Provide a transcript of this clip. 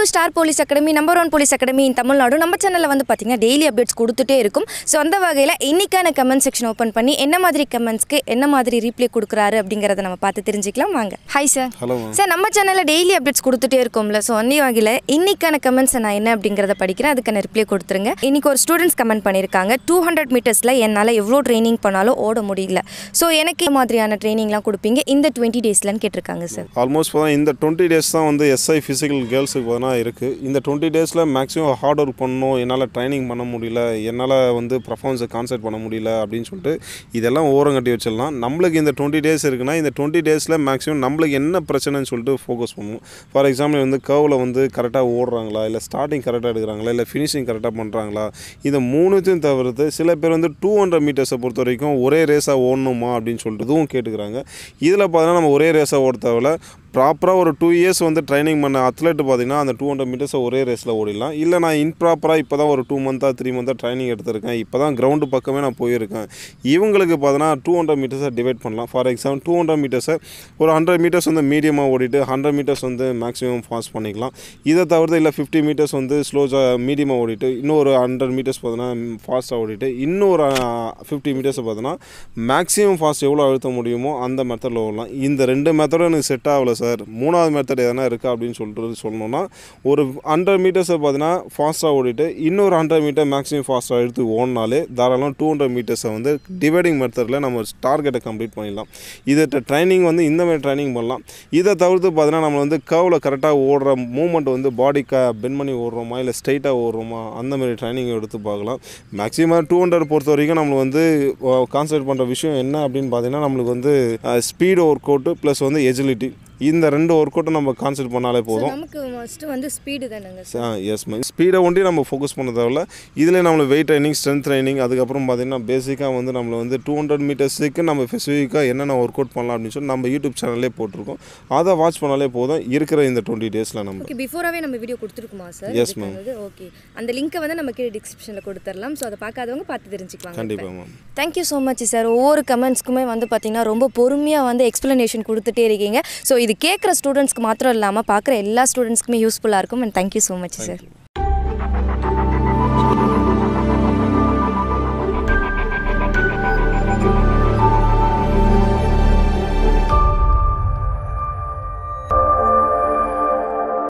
Star police academy number one police academy in Tamil Nadu நம்ம சேனலில் வந்து பார்த்தீங்கன்னா டெய்லி அப்டேட்ஸ் கொடுத்துட்டே இருக்கும் ஸோ அந்த வகையில் இன்னைக்கான கமெண்ட் செக்ஷன் ஓப்பன் பண்ணி என்ன மாதிரி கமெண்ட்ஸ்க்கு என்ன மாதிரி ரீப்ளே கொடுக்குறாரு அப்படிங்கிறத நம்ம பார்த்து தெரிஞ்சுக்கலாம் வாங்க hi sir hello ma'am sir நம்ம சேனலில் டெய்லி அப்டேட்ஸ் கொடுத்துட்டே இருக்கோம்ல ஸோ அந்த வகையில் இன்னைக்கான கமெண்ட்ஸ் நான் என்ன அப்படிங்கிறத படிக்கிறேன் அதுக்கான ரிப்ளை கொடுத்துருங்க இன்னைக்கு ஒரு ஸ்டூடெண்ட்ஸ் கமெண்ட் பண்ணியிருக்காங்க டூ ஹண்ட்ரட் மீட்டர்ஸில் என்னால் எவ்வளோ ட்ரைனிங் பண்ணாலும் ஓட முடியல ஸோ எனக்கு இந்த மாதிரியான ட்ரைனிங்லாம் கொடுப்பீங்க இந்த டுவெண்ட்டி டேஸ்லன்னு கேட்டிருக்காங்க சார் ஆல்மோஸ்ட் பார்த்தா இந்த டுவெண்ட்டி டேஸ் தான் வந்து எஸ்ஐ ஃபிசிக்கல் கேர்ள்ஸுக்கு பார்த்தா இருக்குது இந்த டுவெண்ட்டி டேஸில் மேக்ஸிமம் ஹார்ட் ஒர்க் பண்ணணும் என்னால் ட்ரைனிங் பண்ண முடியல என்னால் வந்து பர்ஃபார்மன்ஸை கான்சென்ட் பண்ண முடியல அப்படின்னு சொல்லிட்டு இதெல்லாம் ஓரம் கட்டி வச்சிடலாம் நம்மளுக்கு இந்த டுவெண்ட்டி டேஸ் இருக்குன்னா இந்த டுவெண்ட்டி டேஸில் மேக்ஸிமம் நம்மளுக்கு என்ன பிரச்சனைன்னு சொல்லிட்டு ஃபோக்கஸ் பண்ணுவோம் ஃபார் எக்ஸாம்பிள் வந்து கர்வில் வந்து கரெக்டாக ஓடுறாங்களா இல்லை ஸ்டார்டிங் கரெக்டாக எடுக்கிறாங்களா இல்லை ஃபினிஷிங் கரெக்டாக பண்ணுறாங்களா இந்த மூணுத்தையும் தவிர்த்து சில பேர் வந்து டூ ஹண்ட்ரட் மீட்டர்ஸை பொறுத்த வரைக்கும் ஒரே ரேஸாக ஓடணுமா அப்படின்னு சொல்லிட்டு இதுவும் கேட்டுக்கிறாங்க இதில் பார்த்தீங்கன்னா நம்ம ஒரே ரேஸாக ஓட தேவையில்ல ப்ராப்பராக ஒரு டூ இயர்ஸ் வந்து ட்ரைனிங் பண்ண அத்லெட் பார்த்தீங்கன்னா அந்த டூ ஹண்ட்ரட் மீட்டர்ஸை ஒரே ரேஸில் ஓடிடலாம் இல்லை நான் இன்ப்ராப்பராக இப்போ தான் ஒரு டூ மந்த்தாக த்ரீ மந்த்தாக ட்ரைனிங் எடுத்திருக்கேன் இப்போ தான் கிரவுண்டு பக்கமே நான் போயிருக்கேன் இவங்களுக்கு பார்த்தீங்கன்னா டூ ஹண்ட்ரட் மீட்டர்ஸை டிவைட் பண்ணலாம் ஃபார் எக்ஸாம்பிள் டூ ஹண்ட்ரட் மீட்டர்ஸை ஒரு ஹண்ட்ரட் மீட்டர்ஸ் வந்து மீடியமாக ஓடிட்டு ஹண்ட்ரட் மீட்டர்ஸ் வந்து மேக்ஸிமம் ஃபாஸ்ட் பண்ணிக்கலாம் இதை தவிர்த்து இல்லை ஃபிஃப்டி மீட்டர்ஸ் வந்து ஸ்லோஜாக மீடியமாக ஓடிட்டு இன்னொரு ஹண்ட்ரட் மீட்டர்ஸ் பார்த்தீங்கன்னா ஃபாஸ்ட்டாக ஓடிட்டு இன்னொரு ஃபிஃப்டி மீட்டர்ஸை பார்த்தீங்கன்னா மேக்ஸிமம் ஃபாஸ்ட் எவ்வளோ அழுத்த முடியுமோ அந்த மெத்தடில் ஓடலாம் இந்த ரெண்டு மெத்தடும் எனக்கு செட் ஆகல சார் மூணாவது மெத்தட் எதனா இருக்கா அப்படின்னு சொல்லிட்டு சொல்லணும்னா ஒரு ஹண்ட்ரட் மீட்டர்ஸை பார்த்தீங்கன்னா ஃபாஸ்ட்டாக ஓடிட்டு இன்னொரு ஹண்ட்ரட் மீட்டர் மேக்ஸிமம் ஃபாஸ்ட்டாக எடுத்து ஓடினாலே தாராளம் டூ ஹண்ட்ரட் மீட்டர்ஸை வந்து டிவைடிங் மெத்தடில் நம்ம டார்கெட்டை கம்ப்ளீட் பண்ணிடலாம் இதை ட்ரைனிங் வந்து இந்த மாதிரி ட்ரைனிங் பண்ணலாம் இதை தவிர்த்து பார்த்தீங்கன்னா நம்ம வந்து கர்வில் கரெக்டாக ஓடுற மூமெண்ட் வந்து பாடி க பெண்ட் பண்ணி ஓடுறோமா இல்லை ஸ்ட்ரைட்டாக ஓடுறோமா அந்த மாதிரி ட்ரைனிங் எடுத்து பார்க்கலாம் மேக்ஸிமம் டூ ஹண்ட்ரட் பொறுத்த வரைக்கும் நம்மளுக்கு வந்து கான்சன்ட்ரேட் பண்ணுற விஷயம் என்ன அப்படின்னு பார்த்தீங்கன்னா நம்மளுக்கு வந்து ஸ்பீடு ஒர்க் அவுட்டு ப்ளஸ் வந்து எஜிலிட்டி இந்த ரெண்டு ஒர்க் அவுட்டும் நம்ம கான்சன்ட்ரேட் பண்ணாலே போதும் நமக்கு ஃபஸ்ட்டு வந்து ஸ்பீடு தானேங்க எஸ் மேம் ஸ்பீடை ஒண்டி நம்ம ஃபோக்கஸ் பண்ண தேவையில்ல இதில் நம்மளுக்கு வெயிட் ட்ரைனிங் ஸ்ட்ரென்த் ட்ரைனிங் அதுக்கப்புறம் பார்த்தீங்கன்னா பேசிக்காக வந்து நம்மளை வந்து டூ ஹண்ட்ரட் மீட்டர்ஸுக்கு நம்ம ஸ்பெசிஃபிக்காக என்னென்ன ஒர்க் அவுட் பண்ணலாம் அப்படின்னு சொல்லி நம்ம யூடியூப் சேனல்லே போட்டிருக்கோம் அதை வாட்ச் பண்ணாலே போதும் இருக்கிற இந்த டுவெண்ட்டி டேஸில் நம்ம ஓகே பிஃபோராகவே நம்ம வீடியோ கொடுத்துருக்குமா சார் Yes, ma'am. ஓகே அந்த லிங்க்கை வந்து நம்ம கீழே டிஸ்கிரிப்ஷனில் கொடுத்துடலாம் ஸோ அதை பார்க்காதவங்க பார்த்து தெரிஞ்சுக்கலாம் கண்டிப்பாக ma'am thank you so much sir ஒவ்வொரு கமெண்ட்ஸ்க்குமே வந்து பார்த்தீங்கன்னா ரொம்ப பொறுமையாக வந்து எக்ஸ்ப்ளனேஷன் கொடுத்துட்டே இருக்கீங்க ஸோ இது கேட்குற ஸ்டூடெண்ட்ஸ்க்கு மாத்திரம் இல்லாமல் பார்க்குற எல்லா ஸ்டூடெண்ட்ஸ்க்குமே யூஸ்ஃபுல்லாக இருக்கும் and thank you so much sir